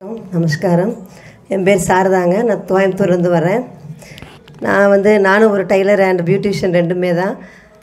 நமஸ்காரம் என் பேர் சாரதாங்க நான் கோயம்புத்தூர்லேருந்து வரேன் நான் வந்து நானும் ஒரு டைலர் அண்ட் பியூட்டிஷியன் ரெண்டுமே தான்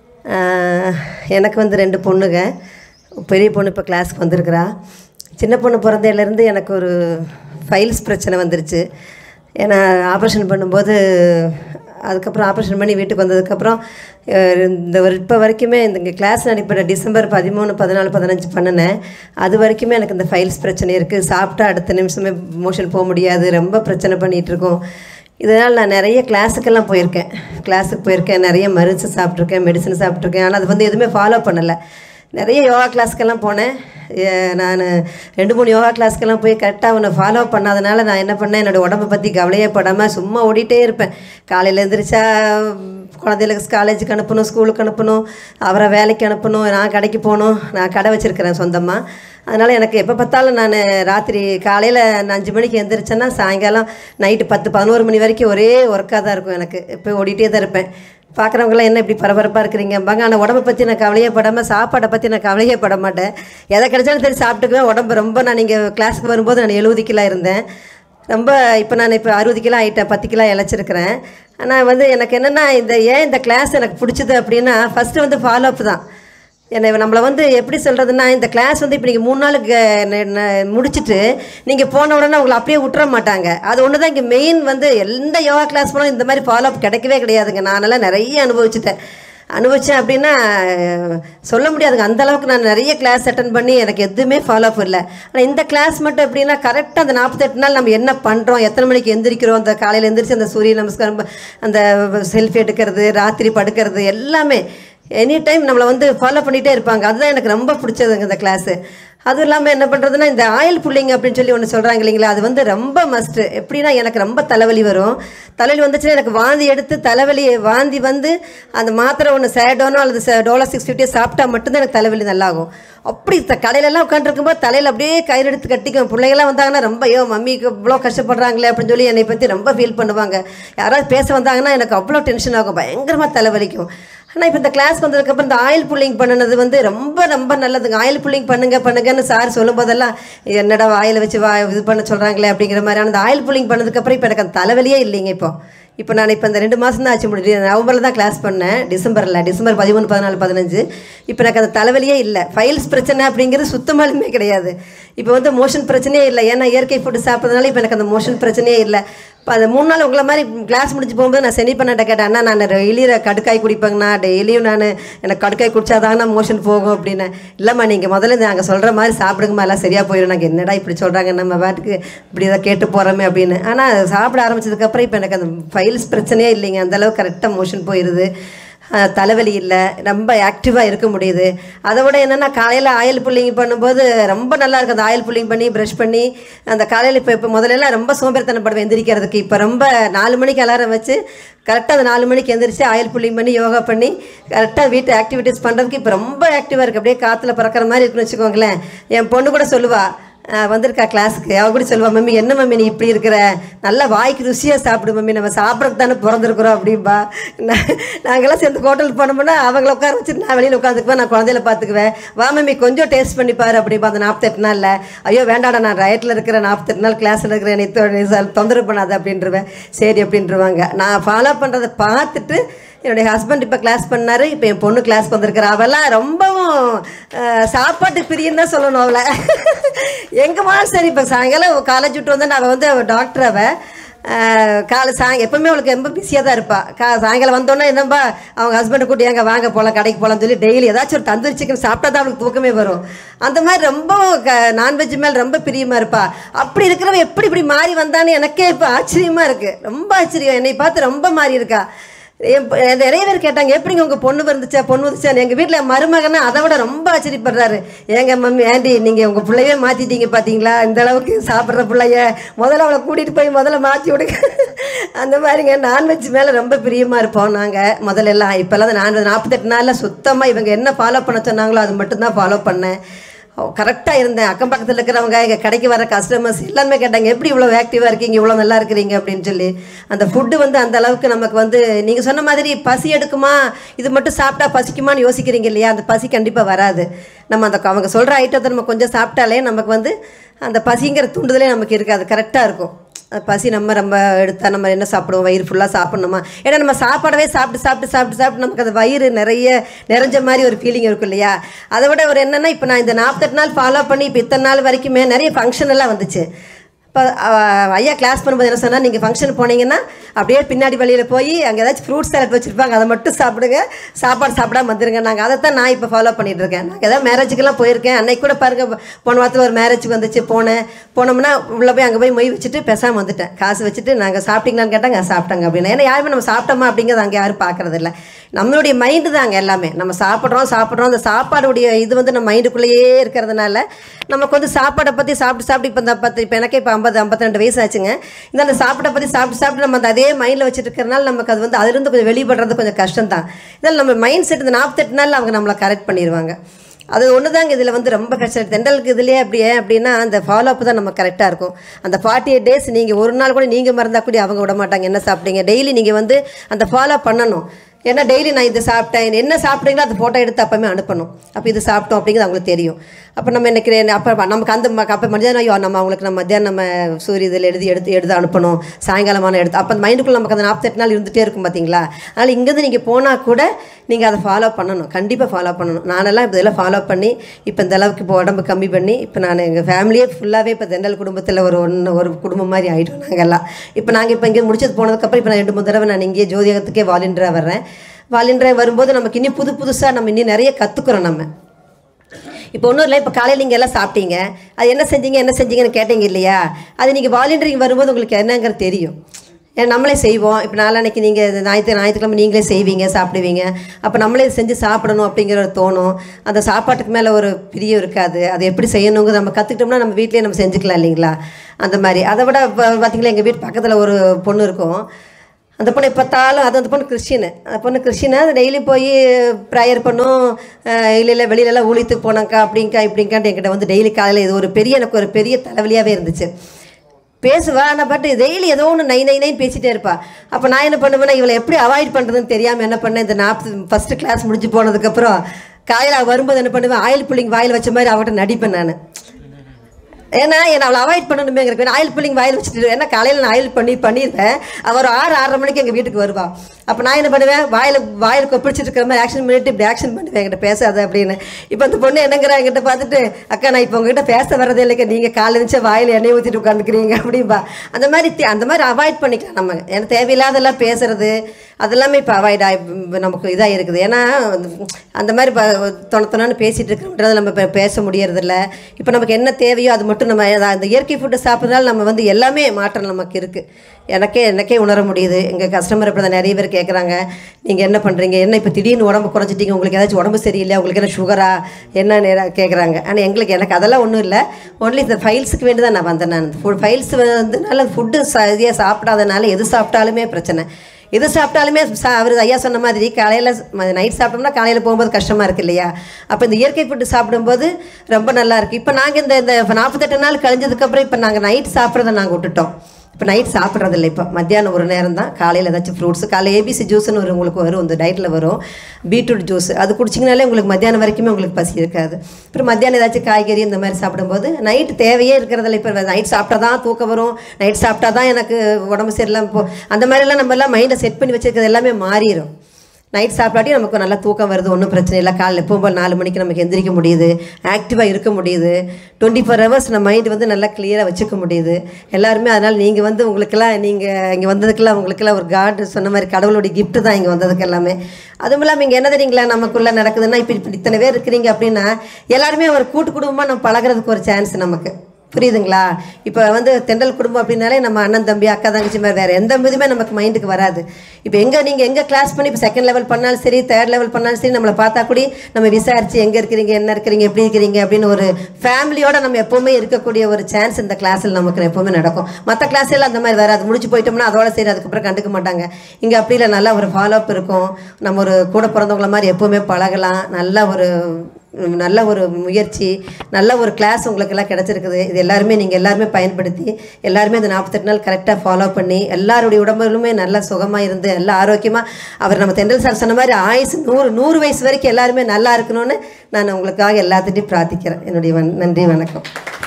ஆஹ், எனக்கு வந்து ரெண்டு பொண்ணுங்க பெரிய பொண்ணு இப்போ கிளாஸ்க்கு வந்திருக்கிறா சின்ன பொண்ணு பிறந்ததுலேருந்து எனக்கு ஒரு ஃபைல்ஸ் பிரச்சனை வந்துருச்சு ஏன்னா ஆப்ரேஷன் பண்ணும்போது அதுக்கப்புறம் ஆப்ரேஷன் பண்ணி வீட்டுக்கு வந்ததுக்கப்புறம் அஹ், இந்த ஒரு இப்போ வரைக்குமே இந்த கிளாஸ் அனுப்பின டிசம்பர் பதிமூணு பதினாலு பதினஞ்சு பண்ணினேன் அது வரைக்குமே எனக்கு இந்த ஃபைல்ஸ் பிரச்சனை இருக்குது சாப்பிட்டா அடுத்த நிமிஷமே மோஷன் போக முடியாது ரொம்ப பிரச்சனை பண்ணிகிட்டு இருக்கோம் இதனால் நான் நிறைய கிளாஸுக்கெல்லாம் போயிருக்கேன் கிளாஸுக்கு போயிருக்கேன் நிறைய மருந்து சாப்பிட்ருக்கேன் மெடிசன் சாப்பிட்ருக்கேன் ஆனால் அது வந்து எதுவுமே ஃபாலோ பண்ணலை நிறைய யோகா கிளாஸ்க்கெல்லாம் போனேன் நான் ரெண்டு மூணு யோகா கிளாஸ்க்கெல்லாம் போய் கரெக்டாக அவனை ஃபாலோ பண்ணாதனால நான் என்ன பண்ணேன் என்னோடய உடம்பை பற்றி கவலையே படாமல் சும்மா ஓடிட்டே இருப்பேன் காலையில் எழுந்திரிச்சா குழந்தைகளுக்கு காலேஜுக்கு அனுப்பணும் ஸ்கூலுக்கு அனுப்பணும் அவரை வேலைக்கு அனுப்பணும் நான் கடைக்கு போகணும் நான் கடை வச்சுருக்கிறேன் சொந்தமாக அதனால் எனக்கு எப்போ பார்த்தாலும் நான் ராத்திரி காலையில் நான் அஞ்சு மணிக்கு எந்திரிச்சேன்னா சாயங்காலம் நைட்டு பத்து பதினோரு மணி வரைக்கும் ஒரே ஒர்க்காக தான் இருக்கும் எனக்கு இப்போ ஓடிட்டே தான் இருப்பேன் பார்க்குறவங்களாம் என்ன இப்படி பரபரப்பாக இருக்கிறீங்கம்பாங்க ஆனால் உடம்பை பற்றி நான் கவலையே படாமல் சாப்பாடை பற்றி நான் கவலையே பட மாட்டேன் எதை கிடைச்சாலும் சரி சாப்பிட்டுக்குவேன் உடம்பு ரொம்ப நான் நீங்கள் கிளாஸுக்கு வரும்போது நான் எழுபது கிலோ இருந்தேன் ரொம்ப இப்போ நான் இப்போ அறுபது கிலோ ஆகிட்டேன் பத்து கிலோ இழைச்சிருக்கிறேன் ஆனால் வந்து எனக்கு என்னென்னா இந்த ஏன் இந்த கிளாஸ் எனக்கு பிடிச்சது அப்படின்னா ஃபஸ்ட்டு வந்து ஃபாலோ அப் தான் என்னை நம்மளை வந்து எப்படி சொல்கிறதுனா இந்த கிளாஸ் வந்து இப்போ நீங்கள் மூணு நாளுக்கு ந- ந- முடிச்சிட்டு நீங்கள் போன உடனே உங்களை அப்படியே விட்டுற மாட்டாங்க அது ஒன்று தான் இங்கே மெயின் வந்து எந்த யோகா கிளாஸ் போனாலும் இந்த மாதிரி ஃபாலோ அப் கிடைக்கவே கிடையாதுங்க நானெல்லாம் நிறைய அனுபவிச்சுட்டேன் அனுபவித்தேன் அப்படின்னா அஹ், சொல்ல முடியாதுங்க அந்த அளவுக்கு நான் நிறைய கிளாஸ் அட்டன் பண்ணி எனக்கு எதுவுமே ஃபாலோ அப் இல்லை ஆனால் இந்த கிளாஸ் மட்டும் எப்படின்னா கரெக்டாக அந்த நாற்பத்தெட்டு நாள் நம்ம என்ன பண்ணுறோம் எத்தனை மணிக்கு எந்திரிக்கிறோம் அந்த காலையில் எந்திரிச்சு அந்த சூரிய நமஸ்காரம் ப- அந்த செல்ஃபி எடுக்கிறது ராத்திரி படுக்கிறது எல்லாமே எனி டைம் நம்மளை வந்து ஃபாலோ பண்ணிகிட்டே இருப்பாங்க அதுதான் எனக்கு ரொம்ப பிடிச்சதுங்க இந்த கிளாஸு அதுவும் இல்லாமல் என்ன பண்ணுறதுன்னா இந்த ஆயில் புல்லிங் அப்படின்னு சொல்லி ஒன்று சொல்கிறாங்க இல்லைங்களா அது வந்து ரொம்ப மஸ்ட்டு எப்படின்னா எனக்கு ரொம்ப தலைவலி வரும் தலைவலி வந்துச்சுன்னா எனக்கு வாந்தி எடுத்து தலைவலி வாந்தி வந்து அந்த மாத்திரை ஒன்று சேடோனோ அல்லது டோலா சிக்ஸ் ஃபிஃப்டியோ சாப்பிட்டா மட்டும்தான் எனக்கு தலைவலி நல்லாகும் அப்படி த கடையிலலாம் உட்காந்துருக்கும்போது தலையில் அப்படியே கயிறு எடுத்து கட்டிக்கும் பிள்ளைங்களாம் வந்தாங்கன்னா ரொம்ப ஐயோ மம்மிக்கு இவ்வளோ கஷ்டப்படுறாங்களே அப்படின்னு சொல்லி என்னை பற்றி ரொம்ப ஃபீல் பண்ணுவாங்க யாராவது பேச வந்தாங்கன்னா எனக்கு அவ்வளோ டென்ஷன் ஆகும் பயங்கரமாக தலைவலிக்கும் ஆனால் இப்போ இந்த கிளாஸ் வந்ததுக்கப்புறம் இந்த ஆயில் புல்லிங் பண்ணினது வந்து ரொம்ப ரொம்ப நல்லதுங்க ஆயில் புல்லிங் பண்ணுங்க பண்ணுங்கன்னு சார் சொல்லும்போதெல்லாம் என்னடா ஆயில் வச்சு வா இது பண்ண சொல்கிறாங்களே அப்படிங்கிற மாதிரி ஆனால் அந்த ஆயில் புல்லிங் பண்ணதுக்கப்புறம் இப்போ எனக்கு அந்த தலைவலியே இல்லைங்க இப்போ இப்போ நான் இப்போ இந்த ரெண்டு மாதம் தான் ஆச்சு முடிஞ்சு நவம்பரில் தான் கிளாஸ் பண்ணேன் டிசம்பரில் டிசம்பர் பதிமூணு பதினாலு பதினஞ்சு இப்போ எனக்கு அந்த தலைவலியே இல்லை ஃபைல்ஸ் பிரச்சனை அப்படிங்கிறது சுத்தமாலுமே கிடையாது இப்போ வந்து மோஷன் பிரச்சனையே இல்லை ஏன்னா இயற்கை ஃபுட்டு சாப்பிட்றதுனால இப்போ எனக்கு அந்த மோஷன் பிரச்சனையே இல்லை இப்போ அந்த மூணு நாள் உங்களை மாதிரி கிளாஸ் முடிஞ்சு போகும்போது நான் செனி பண்ணட்ட கேட்டேன் அண்ணா நான் டெய்லி கடுக்காய் குடிப்பேங்கண்ணா டெய்லியும் நான் எனக்கு கடுக்காய் குடிச்சாதாங்கண்ணா மோஷன் போகும் அப்படின்னு இல்லைம்மா நீங்கள் முதல்ல நாங்கள் சொல்கிற மாதிரி சாப்பிடுங்கம்மா எல்லாம் சரியாக போயிடும் நாங்கள் என்னடா இப்படி சொல்கிறாங்க நம்ம பாட்டுக்கு இப்படி தான் கேட்டு போகிறோமே அப்படின்னு ஆனால் சாப்பிட ஆரம்பிச்சதுக்கப்புறம் இப்போ எனக்கு அந்த ஃபைல்ஸ் பிரச்சனையே இல்லைங்க அந்தளவுக்கு கரெக்டாக மோஷன் போயிடுது அஹ் தலைவலி இல்லை ரொம்ப ஆக்டிவாக இருக்க முடியுது அதை விட என்னென்னா காலையில் ஆயில் புல்லிங் பண்ணும்போது ரொம்ப நல்லா இருக்குது அந்த ஆயில் புல்லிங் பண்ணி ப்ரஷ் பண்ணி அந்த காலையில் இப்போ இப்போ முதல்லலாம் ரொம்ப சோம்பேறித்தனப்படுவேன் எந்திரிக்கிறதுக்கு இப்போ ரொம்ப நாலு மணிக்கு அலாரம் வச்சு கரெக்டாக அந்த நாலு மணிக்கு எந்திரிச்சு ஆயில் புல்லிங் பண்ணி யோகா பண்ணி கரெக்டாக வீட்டு ஆக்டிவிட்டீஸ் பண்ணுறதுக்கு இப்போ ரொம்ப ஆக்டிவாக இருக்குது அப்படியே காற்றுல பறக்கிற மாதிரி இருக்குன்னு வச்சுக்கோங்களேன் என் பொண்ணு கூட சொல்லுவா அஹ் வந்திருக்கா கிளாஸுக்கு அவ கூட சொல்லுவா மம்மி என்ன மம்மி நீ இப்படி இருக்கிற நல்லா வாய்க்கு ருசியாக சாப்பிடு மம்மி நம்ம சாப்பிட்றதுக்கு தானே பிறந்திருக்கிறோம் அப்படின்பா நான் நாங்கெல்லாம் சேர்ந்து ஹோட்டலுக்கு போனோம்னா அவங்கள உட்கார வச்சுட்டு நான் வெளியில் உட்காந்துக்குவேன் நான் குழந்தையில பார்த்துக்குவேன் வா மம்மி கொஞ்சம் டேஸ்ட் பண்ணி பாரு அப்படின்பா அந்த நாற்பத்தெட்டு நாளில் ஐயோ வேண்டாடா நான் டயட்டில் இருக்கிற நாற்பத்தெட்டு நாள் கிளாஸில் இருக்கிற நீ தொ- நீ சொல் தொந்தரவு பண்ணாத அப்படின்றவேன் சரி அப்படின்றவாங்க நான் ஃபாலோ பண்ணுறதை பார்த்துட்டு என்னுடைய ஹஸ்பண்ட் இப்போ கிளாஸ் பண்ணாரு இப்போ என் பொண்ணு கிளாஸ் வந்திருக்கிறா அவெல்லாம் ரொம்பவும் அஹ், சாப்பாட்டு பிரியன்னு தான் சொல்லணும் அவளை எங்கம்மா சரி இப்போ சாயங்காலம் காலேஜ் விட்டு வந்து நான் வந்து அவள் டாக்டர் அவள் காலை சாயங்க எப்பவுமே அவளுக்கு ரொம்ப பிஸியாக தான் இருப்பாள் கா சாயங்காலம் வந்தோன்னே என்னப்பா அவங்க ஹஸ்பண்டை கூட்டி எங்க வாங்க போகலாம் கடைக்கு போகலாம்னு சொல்லி டெய்லி ஏதாச்சும் ஒரு தந்தூரி சிக்கன் சாப்பிட்டா தான் அவளுக்கு தூக்கமே வரும் அந்த மாதிரி ரொம்ப க நான்வெஜ் மேலே ரொம்ப பிரியமாக இருப்பா அப்படி இருக்கிறவ எப்படி இப்படி மாறி வந்தான்னு எனக்கே இப்போ ஆச்சரியமாக இருக்குது ரொம்ப ஆச்சரியம் என்னை பார்த்து ரொம்ப மாறி இருக்கா என் ப- நிறைய பேர் கேட்டாங்க எப்படிங்க உங்கள் பொண்ணு வந்துச்சா பொண்ணு வந்துச்சா எங்கள் வீட்டில் மருமகனா அதை விட ரொம்ப ஆச்சரியப்படுறாரு ஏங்க மம்மி ஆண்டி நீங்கள் உங்கள் பிள்ளையே மாற்றிட்டீங்க பார்த்தீங்களா இந்த அளவுக்கு சாப்பிட்ற பிள்ளைய முதல்ல அவளை கூட்டிகிட்டு போய் முதல்ல மாற்றி விடுங்க அந்த மாதிரிங்க நான்வெஜ் மேலே ரொம்ப பிரியமாக இருப்போம் நாங்கள் முதல்ல எல்லாம் இப்போல்லாம் நான்வெஜ் நாற்பத்தெட்டு நாளில் சுத்தமாக இவங்க என்ன ஃபாலோ பண்ண சொன்னாங்களோ அது மட்டும்தான் ஃபாலோ பண்ணேன் கரெக்டாக இருந்தேன் அக்கம் பக்கத்தில் இருக்கிறவங்க எங்கள் கடைக்கு வர கஸ்டமர்ஸ் எல்லாருமே கேட்டாங்க எப்படி இவ்வளோ ஆக்டிவாக இருக்கீங்க இவ்வளோ நல்லா இருக்கிறீங்க அப்படின்னு சொல்லி அந்த ஃபுட்டு வந்து அந்த அளவுக்கு நமக்கு வந்து நீங்கள் சொன்ன மாதிரி பசி எடுக்குமா இது மட்டும் சாப்பிட்டா பசிக்குமான்னு யோசிக்கிறீங்க இல்லையா அந்த பசி கண்டிப்பாக வராது நம்ம அந்த அவங்க சொல்கிற ஐட்டத்தை நம்ம கொஞ்சம் சாப்பிட்டாலே நமக்கு வந்து அந்த பசிங்கிற தூண்டுதலே நமக்கு இருக்காது கரெக்டாக இருக்கும் அது பசி நம்ம ரொம்ப எடுத்தால் நம்ம என்ன சாப்பிடுவோம் வயிறு ஃபுல்லாக சாப்பிட்ணுமா ஏன்னா நம்ம சாப்பாடவே சாப்பிட்டு சாப்பிட்டு சாப்பிட்டு சாப்பிட்டு நமக்கு அது வயிறு நிறைய நிறைஞ்ச மாதிரி ஒரு ஃபீலிங் இருக்கும் இல்லையா அதை விட ஒரு என்னென்னா இப்போ நான் இந்த நாற்பத்தெட்டு நாள் ஃபாலோ பண்ணி இப்போ இத்தனை நாள் வரைக்குமே நிறைய ஃபங்க்ஷன் எல்லாம் வந்துச்சு இப்போ ஐயா கிளாஸ் பண்ணும்போது என்ன சொன்னால் நீங்கள் ஃபங்க்ஷன் போனீங்கன்னா அப்படியே பின்னாடி வழியில் போய் அங்கே ஏதாச்சும் ஃப்ரூட் சாலட் வச்சுருப்பாங்க அதை மட்டும் சாப்பிடுங்க சாப்பாடு சாப்பிடாம வந்துருங்க நாங்கள் அதை தான் நான் இப்போ ஃபாலோ பண்ணிட்டு இருக்கேன் நாங்கள் ஏதாவது மேரேஜுக்கெல்லாம் போயிருக்கேன் அன்னைக்கு கூட பாருங்க போன வாரத்தில் ஒரு மேரேஜுக்கு வந்துச்சு போனேன் போனோம்னா உள்ளே போய் அங்கே போய் மொய் வச்சுட்டு பேசாமல் வந்துட்டேன் காசு வச்சுட்டு நாங்கள் சாப்பிட்டீங்களான்னு கேட்டாங்க சாப்பிட்டாங்க அப்படின்னு ஏன்னா யாருமே நம்ம சாப்பிட்டோமா அப்படிங்கிறது அங்கே யாரும் பார்க்கறதில்ல நம்மளுடைய மைண்டு தாங்க எல்லாமே நம்ம சாப்பிட்றோம் சாப்பிட்றோம் அந்த சாப்பாடுடைய இது வந்து நம்ம மைண்டுக்குள்ளேயே இருக்கிறதுனால நமக்கு வந்து சாப்பாடை பற்றி சாப்பிட்டு சாப்பிட்டு இப்போ இந்த பத்து இப்போ எனக்கே இப்போ ஐம்பது ஐம்பத்தி ரெண்டு வயசு ஆச்சுங்க இந்த அந்த சாப்பாடை பற்றி சாப்பிட்டு சாப்பிட்டு நம்ம அந்த அதே மைண்டில் வச்சுட்டு இருக்கிறனால நமக்கு அது வந்து அதிலிருந்து கொஞ்சம் வெளிப்படுறது கொஞ்சம் கஷ்டம் தான் இதில் நம்ம மைண்ட் செட் இந்த நாற்பத்தெட்டு நாள் அவங்க நம்மளை கரெக்ட் பண்ணிடுவாங்க அது ஒன்று தாங்க இதில் வந்து ரொம்ப கஷ்டம் தெண்டலுக்கு இதுலேயே அப்படியே அப்படின்னா அந்த ஃபாலோ அப் தான் நம்ம கரெக்டாக இருக்கும் அந்த ஃபார்ட்டி எயிட் டேஸ் நீங்கள் ஒரு நாள் கூட நீங்கள் மறந்தால் கூட அவங்க விட மாட்டாங்க என்ன சாப்பிட்டீங்க டெய்லி நீங்கள் வந்து அந்த ஃபாலோ பண்ணணும் ஏன்னா டெய்லி நான் இது சாப்பிட்டேன் என்ன சாப்பிட்றீங்களோ அந்த ஃபோட்டோ எடுத்து அப்போமே அனுப்பணும் அப்போ இது சாப்பிட்டோம் அப்படிங்கிறது அவங்களுக்கு தெரியும் அப்போ நம்ம எனக்கு அப்போ நமக்கு அந்த ம- அப்போ மத்தியானம் ஐயோ நம்ம அவங்களுக்கு நம்ம மத்தியானம் நம்ம சூரிய இதில் எழுதி எடுத்து எடுத்து அனுப்பணும் சாயங்காலமான எடுத்து அப்போ அந்த மைண்டுக்குள்ளே நமக்கு அந்த நாற்பத்தெட்டு நாள் இருந்துகிட்டே இருக்கும் பார்த்தீங்களா அதனால் இங்கேருந்து நீங்கள் போனால் கூட நீங்கள் அதை ஃபாலோ பண்ணணும் கண்டிப்பாக ஃபாலோ பண்ணணும் நானெல்லாம் இப்போ இதெல்லாம் ஃபாலோ பண்ணி இப்போ இந்த அளவுக்கு இப்போ உடம்பு கம்மி பண்ணி இப்போ நான் எங்கள் ஃபேமிலியே ஃபுல்லாகவே இப்போ தெண்டல் குடும்பத்தில் ஒரு ஒன்று ஒரு குடும்பம் மாதிரி ஆகிட்டோம் நாங்கள்லாம் இப்போ நாங்கள் இப்போ இங்கே முடிச்சது போனதுக்கப்புறம் இப்போ நான் ரெண்டு மூணு தடவை நான் இங்கேயே ஜோதிகத்துக்கே வாலிண்டராக வர்றேன் வாலிண்டராக வரும்போது நமக்கு இன்னும் புது புதுசாக நம்ம இன்னும் நிறைய கற்றுக்குறோம் நம்ம இப்போ ஒன்றும் இல்லை இப்போ காலையில் நீங்கள் எல்லாம் சாப்பிட்டீங்க அது என்ன செஞ்சீங்க என்ன செஞ்சீங்கன்னு கேட்டீங்க இல்லையா அது நீங்கள் வாலண்டியரிங் வரும்போது உங்களுக்கு என்னங்கிறது தெரியும் ஏன்னா நம்மளே செய்வோம் இப்போ நாளான்னைக்கு நீங்கள் இது ஞாயிற்று ஞாயிற்றுக்கிழமை நீங்களே செய்வீங்க சாப்பிடுவீங்க அப்போ நம்மளே இதை செஞ்சு சாப்பிடணும் அப்படிங்கிற ஒரு தோணும் அந்த சாப்பாட்டுக்கு மேலே ஒரு பிரியம் இருக்காது அதை எப்படி செய்யணுங்க நம்ம கற்றுக்கிட்டோம்னா நம்ம வீட்டிலேயே நம்ம செஞ்சுக்கலாம் இல்லைங்களா அந்த மாதிரி அதை விட இப்போ பார்த்தீங்களா எங்கள் வீட்டு பக்கத்தில் ஒரு பொண்ணு இருக்கும் அந்த பொண்ணு பார்த்தாலும் அது அந்த பொண்ணு கிறிஸ்டின் அந்த பொண்ணு கிறிஸ்டினா டெய்லி போய் ப்ரேயர் பண்ணும் அஹ் இல்லை இல்லை வெளியிலலாம் ஊழியத்துக்கு போனாக்கா அப்படிங்க்கா இப்படிங்கான்ட்டு என்கிட்ட வந்து டெய்லி காலையில் இது ஒரு பெரிய எனக்கு ஒரு பெரிய தலைவலியாகவே இருந்துச்சு பேசுவா ஆனால் பட் டெய்லி ஏதோ ஒன்று நை நை நைன்னு பேசிட்டே இருப்பா அப்போ நான் என்ன பண்ணுவேன்னா இவளை எப்படி அவாய்ட் பண்ணுறதுன்னு தெரியாமல் என்ன பண்ணேன் இந்த நாற்பது ஃபஸ்ட்டு கிளாஸ் முடிஞ்சு போனதுக்கப்புறம் காலையில் அவ வரும்போது என்ன பண்ணுவேன் ஆயில் புள்ளிங் வாயில் வச்ச மாதிரி அவகிட்ட நடிப்பேன் நான் ஏன்னா என்னை அவளை அவாய்ட் பண்ணணுமேங்கிறக்கு ஆயில் புல்லிங் வாயில் வச்சுட்டு ஏன்னா காலையில் நான் ஆயில் பண்ணி பண்ணியிருப்பேன் அவர் ஆறு ஆறரை மணிக்கு எங்கள் வீட்டுக்கு வருவா அப்போ நான் என்ன பண்ணுவேன் வாயில் வாயில் கொப்பிடிச்சிட்டு இருக்கிற மாதிரி ஆக்ஷன் பண்ணிட்டு இப்படி ஆக்ஷன் பண்ணுவேன் என்கிட்ட பேசாத அப்படின்னு இப்போ அந்த பொண்ணு என்னங்கிறா என்கிட்ட பார்த்துட்டு அக்கா நான் இப்போ உங்ககிட்ட பேச வரதே இல்லைக்கா நீங்கள் காலையில் இருந்துச்சு வாயில் எண்ணெய் ஊற்றிட்டு உட்காந்துக்கிறீங்க அப்படின்பா அந்த மாதிரி தே- அந்த மாதிரி அவாய்ட் பண்ணிக்கலாம் நம்ம ஏன்னா தேவையில்லாதெல்லாம் பேசுறது அதெல்லாமே இப்போ அவாய்ட் ஆகி நமக்கு இதாக இருக்குது ஏன்னா அந்த மாதிரி ப- தொண தொணன்னு பேசிகிட்டு இருக்கிறோம்ன்றது நம்ம இப்போ பேச முடியறதில்ல இப்போ நமக்கு என்ன தேவையோ அது மட்டும் நம்ம அத- அந்த இயற்கை ஃபுட்டை சாப்பிட்றதுனால நம்ம வந்து எல்லாமே மாற்றம் நமக்கு இருக்குது எனக்கே எனக்கே உணர முடியுது எங்கள் கஸ்டமர் இப்படி தான் நிறைய பேர் கேட்குறாங்க நீங்கள் என்ன பண்ணுறீங்க என்ன இப்போ திடீர்னு உடம்பு குறைச்சிட்டீங்க உங்களுக்கு ஏதாச்சும் உடம்பு சரியில்லை உங்களுக்கு என்ன சுகரா என்ன நேரம் கேட்குறாங்க ஆனால் எங்களுக்கு எனக்கு அதெல்லாம் ஒன்றும் இல்லை ஒன்லி இந்த ஃபைல்ஸுக்கு வேண்டி தான் நான் வந்தேன் நான் ஃபைல்ஸ் வந்ததுனால ஃபுட்டு சரியாக சாப்பிடாதனால எது சாப்பிட்டாலுமே பிரச்சனை எது சாப்பிட்டாலுமே சா அவர் ஐயா சொன்ன மாதிரி காலையில் நைட் சாப்பிட்டோம்னா காலையில் போகும்போது கஷ்டமாக இருக்கு இல்லையா அப்போ இந்த இயற்கை ஃபுட்டு சாப்பிடும்போது ரொம்ப நல்லா இருக்குது இப்போ நாங்கள் இந்த இந்த நாற்பத்தெட்டு நாள் கழிஞ்சதுக்கப்புறம் இப்போ நாங்கள் நைட் சாப்பிட்றத நாங்கள் விட்டுட்டோம் இப்போ நைட் சாப்பிட்றதில்ல இப்போ மத்தியானம் ஒரு நேரம் தான் காலையில் ஏதாச்சும் ஃப்ரூட்ஸ் காலையில் ஏபிசி ஜூஸ்னு ஒரு உங்களுக்கு வரும் இந்த டயட்டில் வரும் பீட்ரூட் ஜூஸ் அது குடிச்சிங்கனாலே உங்களுக்கு மத்தியானம் வரைக்குமே உங்களுக்கு பசி இருக்காது அப்புறம் மத்தியானம் ஏதாச்சும் காய்கறி இந்த மாதிரி சாப்பிடும்போது நைட்டு தேவையே இருக்கிறதில்ல இப்போ நைட் சாப்பிட்டா தான் தூக்கம் வரும் நைட் சாப்பிட்டா தான் எனக்கு உடம்பு சரியில்லாமல் போ அந்த மாதிரிலாம் நம்ம எல்லாம் மைண்டை செட் பண்ணி வச்சிருக்கிறது எல்லாமே மாறிடும் நைட் சாப்பிட்டாட்டி நமக்கு நல்லா தூக்கம் வருது ஒன்றும் பிரச்சனை இல்லை காலைல எப்பவும் போல் நாலு மணிக்கு நமக்கு எந்திரிக்க முடியுது ஆக்டிவாக இருக்க முடியுது டுவெண்ட்டி ஃபோர் ஹவர்ஸ் நம்ம மைண்டு வந்து நல்லா கிளியராக வச்சுக்க முடியுது எல்லாருமே அதனால் நீங்கள் வந்து உங்களுக்கெல்லாம் நீங்கள் இங்கே வந்ததுக்கெல்லாம் உங்களுக்கெல்லாம் ஒரு காட் சொன்ன மாதிரி கடவுளுடைய gift தான் இங்கே வந்ததுக்கு எல்லாமே அதுவும் இல்லாமல் இங்கே என்ன தெரியுங்களா நமக்குள்ளே நடக்குதுன்னா இப்போ இப்படி இத்தனை பேர் இருக்கிறீங்க அப்படின்னா எல்லாருமே ஒரு கூட்டு குடும்பமாக நம்ம பழகுறதுக்கு ஒரு சான்ஸ் நமக்கு புரியுதுங்களா இப்போ வந்து தெண்டல் குடும்பம் அப்படின்னாலே நம்ம அண்ணன் தம்பி அக்கா தங்கச்சி மாதிரி வேறு எந்த இதுவுமே நமக்கு மைண்டுக்கு வராது இப்போ எங்கே நீங்கள் எங்கே கிளாஸ் பண்ணி இப்போ செகண்ட் லெவல் பண்ணாலும் சரி தேர்ட் லெவல் பண்ணாலும் சரி நம்மளை பார்த்தா கூட நம்ம விசாரிச்சு எங்கே இருக்கிறீங்க என்ன இருக்கிறீங்க எப்படி இருக்கிறீங்க அப்படின்னு ஒரு ஃபேமிலியோட நம்ம எப்போவுமே இருக்கக்கூடிய ஒரு சான்ஸ் இந்த கிளாஸில் நமக்கு எப்போவுமே நடக்கும் மற்ற கிளாஸில் அந்த மாதிரி வராது முடிச்சு போயிட்டோம்னா அதோட சரி அதுக்கப்புறம் கண்டுக்க மாட்டாங்க இங்கே அப்படி இல்லை நல்லா ஒரு ஃபாலோ அப் இருக்கும் நம்ம ஒரு கூட பிறந்தவங்கள மாதிரி எப்போவுமே பழகலாம் நல்ல ஒரு உம், நல்ல ஒரு முயற்சி நல்ல ஒரு கிளாஸ் உங்களுக்கு எல்லாம் கிடச்சிருக்குது இது எல்லாருமே நீங்கள் எல்லாருமே பயன்படுத்தி எல்லாருமே அந்த நாற்பத்தெட்டு நாள் கரெக்டாக ஃபாலோ பண்ணி எல்லாருடைய உடம்புகளுமே நல்லா சுகமாக இருந்து எல்லா ஆரோக்கியமாக அவர் நம்ம தென்றல் சார் சொன்ன மாதிரி ஆயுசு நூறு நூறு வயசு வரைக்கும் எல்லாருமே நல்லா இருக்கணும்னு நான் உங்களுக்காக எல்லாத்துட்டையும் பிரார்த்திக்கிறேன் என்னுடைய வன் நன்றி வணக்கம்